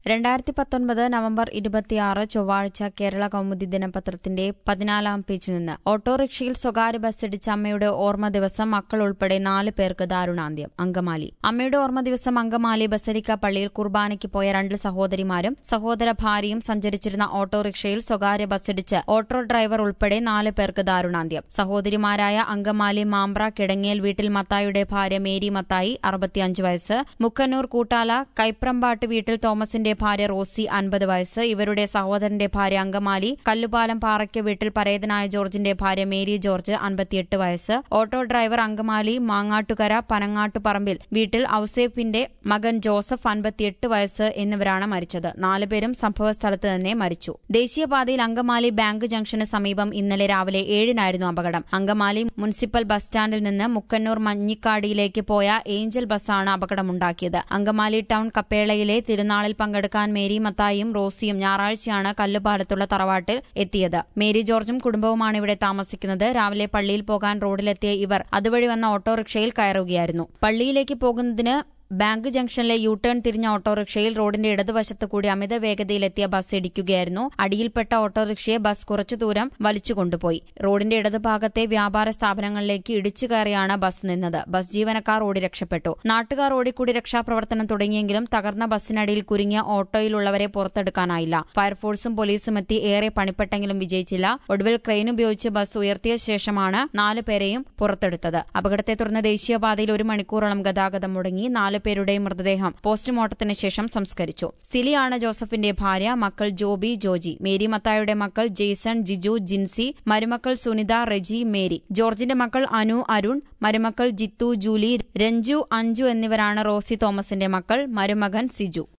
രണ്ടായിരത്തി പത്തൊൻപത് നവംബർ ഇരുപത്തിയാറ് ചൊവ്വാഴ്ച കേരള കൗമുദി ദിനപത്രത്തിന്റെ പതിനാലാം പേജിൽ നിന്ന് ഓട്ടോറിക്ഷയിൽ സ്വകാര്യ ബസ്സിടിച്ച അമ്മയുടെ ഓർമ്മ ദിവസം മക്കൾ ഉൾപ്പെടെ നാല് പേർക്ക് ദാരുണാന്ത്യം അങ്കമാലി അമ്മയുടെ ഓർമ്മ ദിവസം അങ്കമാലി ബസരിക്ക പള്ളിയിൽ കുർബാനയ്ക്ക് പോയ രണ്ട് സഹോദരിമാരും സഹോദര ഭാര്യയും സഞ്ചരിച്ചിരുന്ന ഓട്ടോറിക്ഷയിൽ സ്വകാര്യ ബസ്സിടിച്ച് ഓട്ടോ ഡ്രൈവർ ഉൾപ്പെടെ നാല് പേർക്ക് ദാരുണാന്ത്യം സഹോദരിമാരായ അങ്കമാലി മാമ്പ്ര കിടങ്ങേൽ വീട്ടിൽ മത്തായിയുടെ ഭാര്യ മേരി മത്തായി അറുപത്തിയഞ്ച് വയസ്സ് മുക്കന്നൂർ കൂട്ടാല കൈപ്രമ്പാട്ട് വീട്ടിൽ തോമസിന്റെ ഭാര്യ റോസി അൻപത് വയസ്സ് ഇവരുടെ സഹോദരന്റെ ഭാര്യ അങ്കമാലി കല്ലുപാലം പാറയ്ക്ക് വീട്ടിൽ പരേതനായ ജോർജിന്റെ ഭാര്യ മേരി ജോർജ് അൻപത്തിയെട്ട് വയസ്സ് ഓട്ടോ ഡ്രൈവർ അങ്കമാലി മാങ്ങാട്ടുകര പനങ്ങാട്ടുപറമ്പിൽ വീട്ടിൽ ഔസേഫിന്റെ മകൻ ജോസഫ് അൻപത്തിയെട്ട് വയസ്സ് എന്നിവരാണ് മരിച്ചത് നാലുപേരും സംഭവസ്ഥലത്ത് തന്നെ മരിച്ചു ദേശീയപാതയിൽ അങ്കമാലി ബാങ്ക് ജംഗ്ഷന് സമീപം ഇന്നലെ രാവിലെ ഏഴിനായിരുന്നു അപകടം അങ്കമാലി മുനിസിപ്പൽ ബസ് സ്റ്റാൻഡിൽ നിന്ന് മുക്കന്നൂർ മഞ്ഞിക്കാടിയിലേക്ക് പോയ ഏഞ്ചൽ ബസ്സാണ് അപകടമുണ്ടാക്കിയത് അങ്കമാലി ടൌൺ കപ്പേളയിലെ തിരുനാളിൽ പങ്കെടുക്കാൻ മേരി മത്തായും റോസിയും ഞായറാഴ്ചയാണ് കല്ലുപാലത്തുള്ള തറവാട്ടിൽ എത്തിയത് മേരി ജോർജും കുടുംബവുമാണ് ഇവിടെ താമസിക്കുന്നത് രാവിലെ പള്ളിയിൽ പോകാൻ റോഡിലെത്തിയ ഇവർ അതുവഴി വന്ന ഓട്ടോറിക്ഷയിൽ കയറുകയായിരുന്നു പള്ളിയിലേക്ക് പോകുന്നതിന് ബാങ്ക് ജംഗ്ഷനിലെ യു ടേൺ തിരിഞ്ഞ ഓട്ടോറിക്ഷയിൽ റോഡിന്റെ ഇടതുവശത്ത് കൂടി അമിത വേഗതയിലെത്തിയ ബസ് ഇടിക്കുകയായിരുന്നു അടിയിൽപ്പെട്ട ഓട്ടോറിക്ഷയെ ബസ് കുറച്ചു ദൂരം വലിച്ചു കൊണ്ടുപോയി റോഡിന്റെ ഇടതുഭാഗത്തെ വ്യാപാര സ്ഥാപനങ്ങളിലേക്ക് ഇടിച്ചു കയറിയാണ് ബസ് നിന്നത് ബസ് ജീവനക്കാർ ഓടി രക്ഷപ്പെട്ടു നാട്ടുകാർ ഓടിക്കൂടി രക്ഷാപ്രവർത്തനം തുടങ്ങിയെങ്കിലും തകർന്ന ബസ്സിനടിയിൽ കുരുങ്ങിയ ഓട്ടോയിലുള്ളവരെ പുറത്തെടുക്കാനായില്ല ഫയർഫോഴ്സും പോലീസും എത്തി ഏറെ പണിപ്പെട്ടെങ്കിലും വിജയിച്ചില്ല ഒടുവിൽ ക്രെയിൻ ഉപയോഗിച്ച് ബസ് ഉയർത്തിയ ശേഷമാണ് നാല് പേരെയും പുറത്തെടുത്തത് അപകടത്തെ തുടർന്ന് ദേശീയപാതയിൽ ഒരു മണിക്കൂറോളം ഗതാഗതം മുടങ്ങി നാല് പേരുടെയും മൃതദേഹം പോസ്റ്റ്മോർട്ടത്തിന് ശേഷം സംസ്കരിച്ചു സിലിയാണ് ജോസഫിന്റെ ഭാര്യ മക്കൾ ജോബി ജോജി മേരി മത്തായുടെ മക്കൾ ജെയ്സൺ ജിജു ജിൻസി മരുമക്കൾ സുനിത റെജി മേരി ജോർജിന്റെ മക്കൾ അനു അരുൺ മരുമക്കൾ ജിത്തു ജൂലി രഞ്ജു അഞ്ജു എന്നിവരാണ് റോസി തോമസിന്റെ മക്കൾ മരുമകൻ സിജു